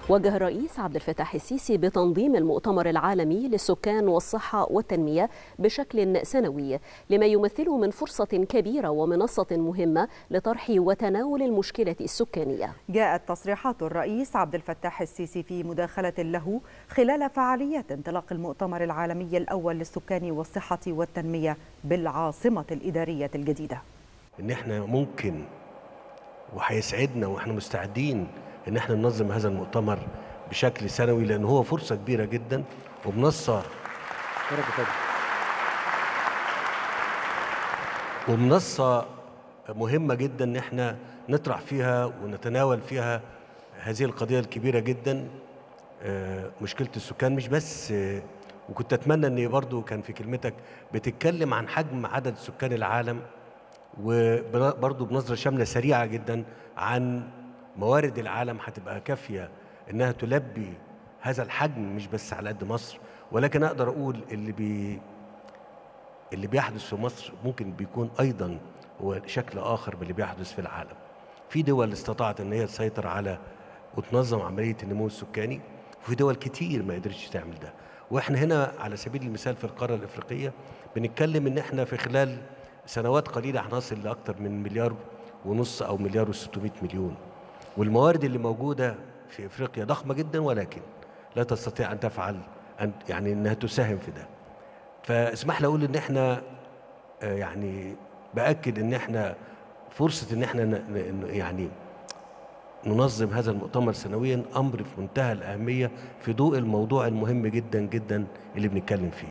وجه الرئيس عبد الفتاح السيسي بتنظيم المؤتمر العالمي للسكان والصحة والتنمية بشكل سنوي لما يمثله من فرصة كبيرة ومنصة مهمة لطرح وتناول المشكلة السكانية جاءت تصريحات الرئيس عبد الفتاح السيسي في مداخلة له خلال فعاليات انطلاق المؤتمر العالمي الأول للسكان والصحة والتنمية بالعاصمة الإدارية الجديدة ان احنا ممكن وهيسعدنا واحنا مستعدين ان احنا ننظم هذا المؤتمر بشكل سنوي لان هو فرصه كبيره جدا ومنصه ومنصه مهمه جدا ان احنا نطرح فيها ونتناول فيها هذه القضيه الكبيره جدا آه، مشكله السكان مش بس آه، وكنت اتمنى ان برضو كان في كلمتك بتتكلم عن حجم عدد سكان العالم وبرضه بنظرة شاملة سريعة جدا عن موارد العالم هتبقى كافية إنها تلبي هذا الحجم مش بس على قد مصر ولكن أقدر أقول اللي بي اللي بيحدث في مصر ممكن بيكون أيضا هو شكل آخر من اللي بيحدث في العالم في دول استطاعت إن هي تسيطر على وتنظم عملية النمو السكاني وفي دول كتير ما قدرتش تعمل ده واحنا هنا على سبيل المثال في القارة الإفريقية بنتكلم إن احنا في خلال سنوات قليلة هنصل لأكثر من مليار ونص أو مليار وستمائة مليون والموارد اللي موجودة في إفريقيا ضخمة جدا ولكن لا تستطيع أن تفعل أن يعني أنها تساهم في ده فاسمح لي أقول إن إحنا آه، يعني بأكد إن إحنا فرصة إن إحنا ن- ن- يعني ننظم هذا المؤتمر سنويا أمر في منتهى الأهمية في ضوء الموضوع المهم جدا جدا اللي بنتكلم فيه